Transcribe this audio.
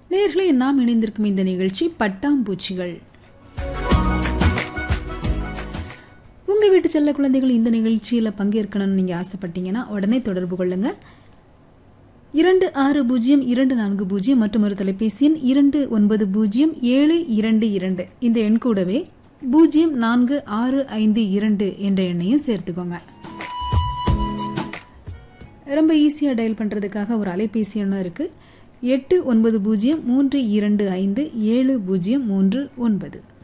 நேர்களை நாம் இணைந்திருக்கும் இந்த நிகழ்ச்சி பட்டாம்பூச்சிகள் உங்க வீட்டு செல்ல குழந்தைகள் இந்த நிகழ்ச்சியில பங்கேற்கணும்னு நீங்க ஆசைப்பட்டீங்கன்னா உடனே தொடர்பு கொள்ளுங்க இரண்டு ஆறு பூஜ்ஜியம் இரண்டு நான்கு பூஜ்ஜியம் மற்றும் ஒரு தொலைபேசி எண் இரண்டு ஒன்பது பூஜ்ஜியம் ஏழு இரண்டு இரண்டு இந்த எண் கூடவே பூஜ்ஜியம் நான்கு ஆறு ஐந்து இரண்டு என்ற எண்ணையும் சேர்த்துக்கோங்க ரொம்ப ஈஸியாக டயல் பண்ணுறதுக்காக ஒரு அலைபேசி எண்ணும் இருக்குது எட்டு ஒன்பது பூஜ்ஜியம் மூன்று இரண்டு ஐந்து ஏழு பூஜ்ஜியம் மூன்று ஒன்பது